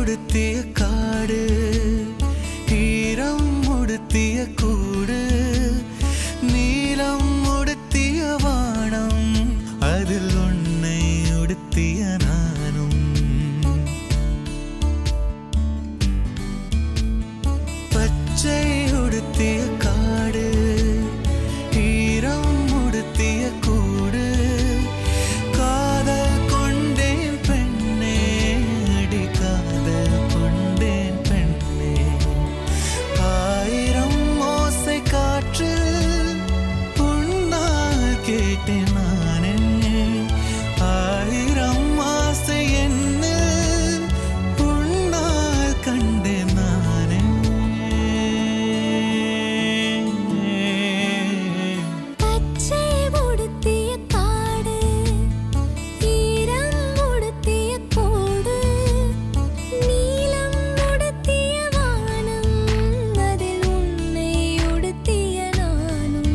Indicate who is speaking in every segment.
Speaker 1: உடுத்திய காடு ஈரம் உடுத்திய கூடு நீலம் உடுத்திய வானம் அதில் உன்னை உடுத்திய நானும் பச்சை உடுத்திய காடு ஈரம் உடுத்திய கூடு காதல் கொண்டேன் பெண்ணே அடி காதல் கொண்டேன் பெண்ணே ஆயிரம் ஓசை காற்று உன்னால் கேட்டேன் நானே ஆயிரம் ஆசை என்ன உன்னால் கண்டேன் நானே
Speaker 2: பச்சை உடுத்திய காடு ஈரம் உடுத்திய கோடு நீலம் உடுத்திய வானம் அதில் உன்னை உடுத்திய நானும்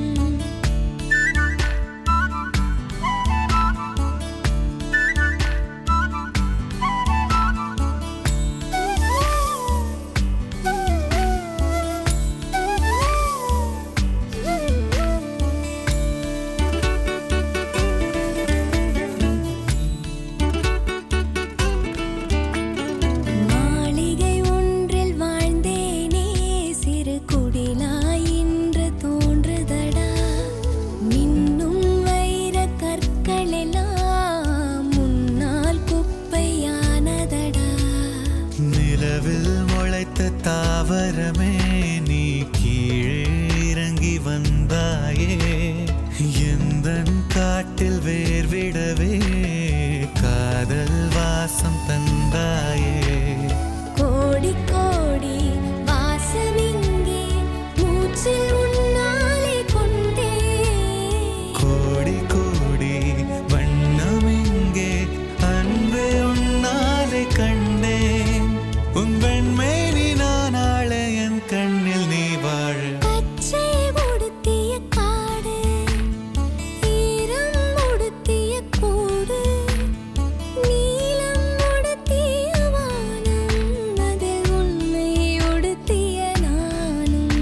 Speaker 2: மாளிகை ஒன்றில் வாழ்ந்தேனே சிறு குடிலாய் இன்று தோன்றுதடா மின்னும் வைர கற்கள் எல்லாம் முன்னால் குப்பையானதடா
Speaker 1: நிலவில் முளைத்த தாவரமே நீ கீழே இறங்கி வந்தாயே எந்தன் காட்டில் வேர்விடவே காதல் வாசம் தந்தாயே
Speaker 2: கோடி கோடி வாசமிங்கே மூச்சில் உன்னாலே கொண்டே
Speaker 1: கோடி கோடி வண்ணம் இங்கே அன்பே உன்னாலே கண்டேன் உன் வெண்மேனி நான் ஆள என் கண்ணில் நீ வாழ
Speaker 2: பச்சை உடுத்திய காடு ஈரம் உடுத்திய கூடு நீலம் உடுத்திய வானம் அதில் உன்னை உடுத்திய நானும்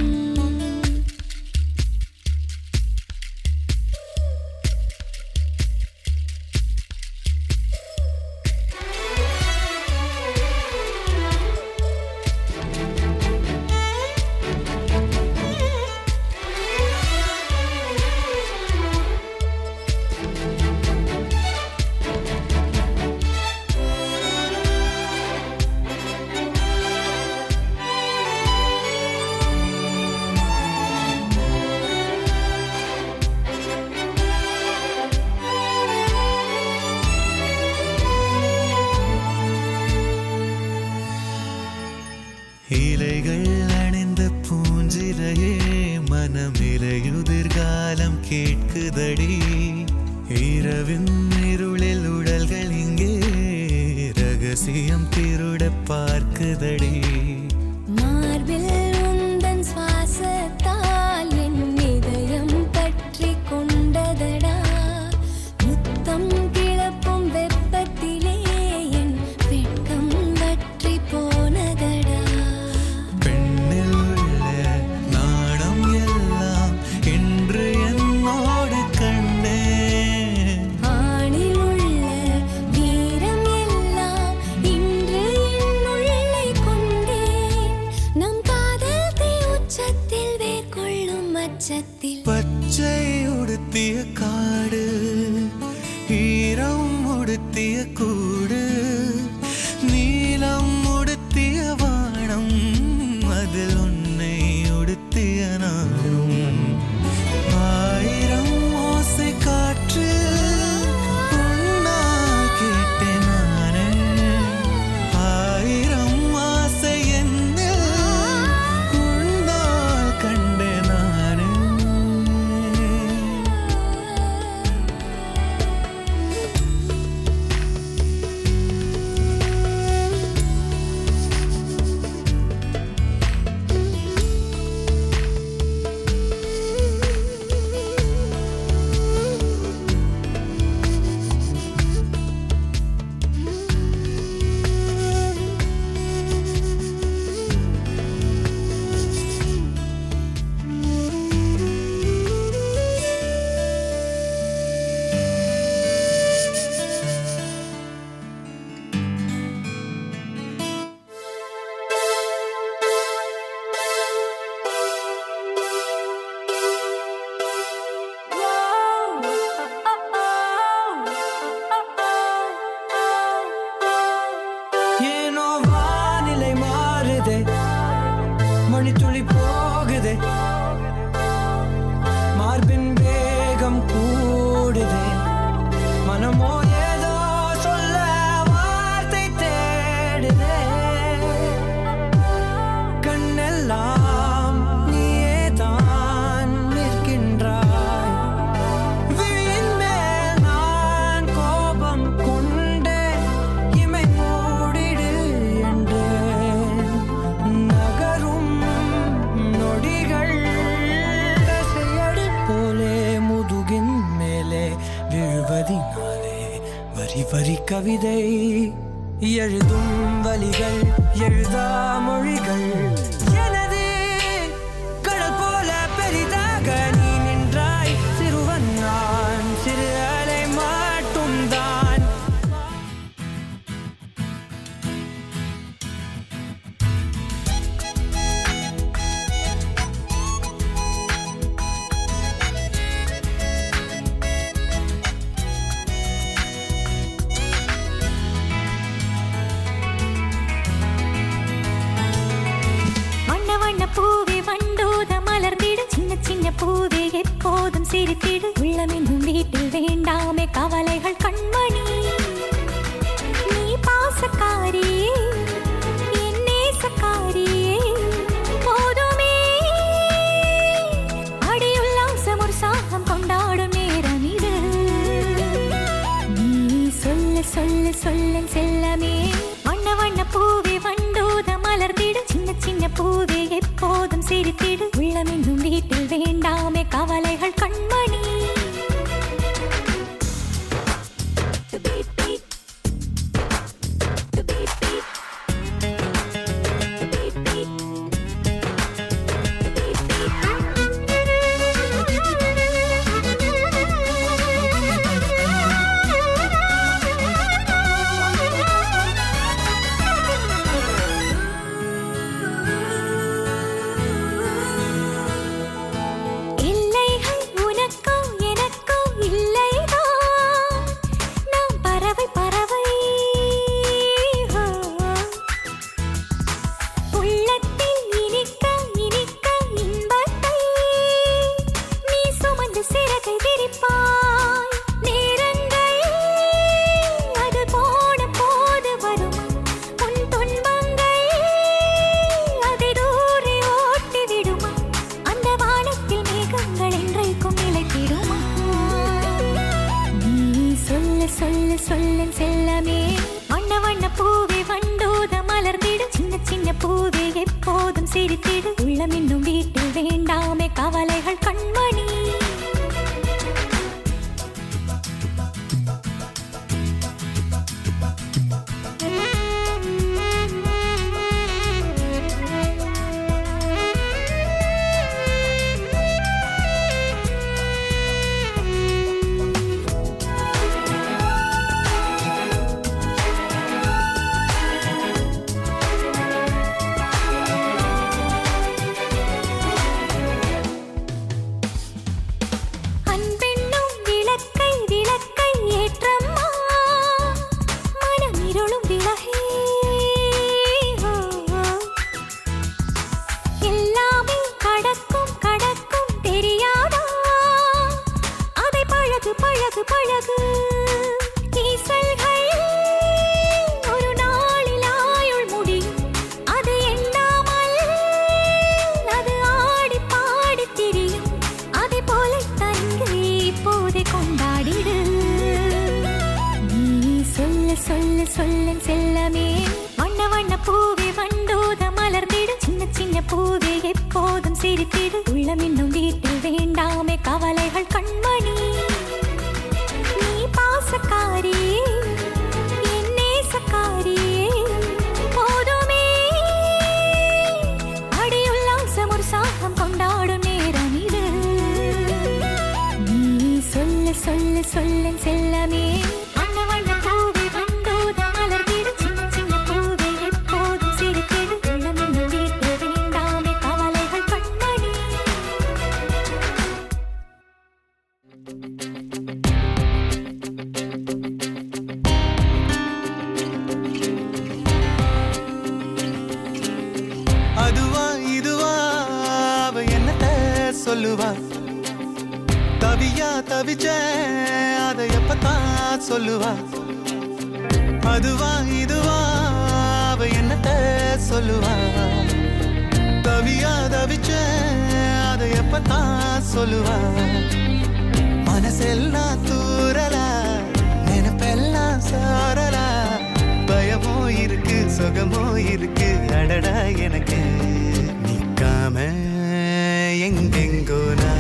Speaker 1: இலைகள் அணிந்த பூஞ்சிலையே மனமிலையுதிர்காலம் கேட்குதடி இரவின் இருளில் உடல்கள் இங்கே ரகசியம் திருட பார்க்குதடி
Speaker 2: மார்பில் உந்தன் சுவாசத்தால் என் இதயம் பற்றி கொண்டதடா முத்தம் கிளப்பும் வெப்பத்திலே என் வெட்கம் வற்றி போனதடா
Speaker 1: பெண்ணில் உள்ள நாணம் எல்லாம் இன்று என்னோடு கண்டேன்
Speaker 2: ஆணில் உள்ள வீரம் எல்லாம் இன்று என்னுள்ளே கொண்டேன் நம் காதல் தீ உச்சத்தில் வேர்கொள்ளும் அச்சத்தில்
Speaker 1: பச்சை உடுத்திய காடு ஈரம் உடுத்திய கூடு நீலம் உடுத்திய வானம் அதில் உன்னை உடுத்திய நானும் ஆயிரம் ஓசை காற்று உன்னால் கேட்டேன் நானே ஆயிரம் ஆசை என்ன உன்னால் கண்டேன் நானே
Speaker 2: ஆ
Speaker 3: வரி கவிதை எழுதும் வழிகள் எழுதா மொழிகள் எனது கடல் போல பெரிதாக நீ நின்றாய் சிறுவன் நான் சிறு அலை மட்டும்தான்
Speaker 2: வண்ண வண்ண பூவே வண்டோத மலர்ந்திடு சின்ன சின்ன பூவே எப்போதும் சிரித்திடு உள்ளமென்னும் வீட்டில் வேண்டாமே கவலைகள் கண்மணி நீ பாசக்காரி என் நேசக்காரியே போதுமே அடி உல்லாசம் ஒரு சாகம் கொண்டாடும் நேரம் இது நீ சொல்ல சொல்ல சொல்ல செல்லமே வண்ண வண்ண பூவே வண்டோத மலர்ந்திடு சின்ன சின்ன பூவே எப்போதும் சிரித்திடு உள்ளமென்னும் வீட்டில் வேண்டாமே கவலைகள் கண்மணி இல்லைகள் உனக்கும் எனக்கும் இல்லைதான் நாம் பறவை பறவை ஹோ. உள்ளத்தில் இனிக்க இனிக்க இன்பத்தை நீ சுமந்து சிறகை விரிப்பாய் நேரங்கள் அது போன போது வருமா உன் துன்பங்கள் அதை தூரி ஓட்டி விடுமா அந்த வானத்தில் மேகங்கள் என்றைக்கும் நிலைத்திடுமா நீ சொல்ல சொல்ல சொல்ல செல்லமே வண்ண வண்ண பூவே வண்டோத மலர்ந்திடு சின்ன சின்ன பூவே எப்போதும் சிரித்திடு உள்ளம் இன்னும் வீட்டில் வேண்டாமே கவலைகள் கண்மணி அன்பென்னும் விளக்கை விளக்கை ஏற்றம்மா மனமிருளும் விலகே ஓ, ஓ. எல்லாமே கடக்கும் கடக்கும் தெரியாதா அதை பழகு பழகு பழகு ஈசல்கள் ஒரு நாளில் ஆயுள் முடியும் அது எண்ணாமல் அது ஆடி பாடி திரியும் அதை போல தங்கை இப்போதை கொண்டாடிடு நீ சொல்ல சொல்ல சொல்ல செல்லமே வண்ண வண்ண பூவே வண்டோத மலர்ந்திடு சின்ன சின்ன பூவே எப்போதும் சிரித்திடு உள்ளம் இன்னும் வீட்டில் வேண்டாமே கவலைகள் கண்மணி நீ பாசக்காரி என் நேசக்காரியே போதுமே அடி உல்லாசம் ஒரு சாகம் கொண்டாடும் நேரம் இது நீ சொல்ல சொல்ல சொல்ல செல்லமே வண்ண வண்ண பூவே வண்டோத மலர்ந்திடு சின்ன சின்ன பூவே எப்போதும் சிரித்திடு உள்ளம் இன்னும் வீட்டில் வேண்டாமே கவலைகள் கண்மணி
Speaker 1: அதுவா இதுவா அவ என்னத்த சொல்லுவா தவியா தவிச்ச அத எப்பத்தான் சொல்லுவா அதுவா இதுவா அவ என்னத்த சொல்லுவா தவியா தவிச்ச அத எப்பத்தான் சொல்லுவா மனசெல்லாம் தூரலா நினைப்பெல்லாம் சாரலா பயமோ இருக்கு சுகமோ இருக்கு அடடா எனக்கு நிக்காம எங்கெங்கோ நான்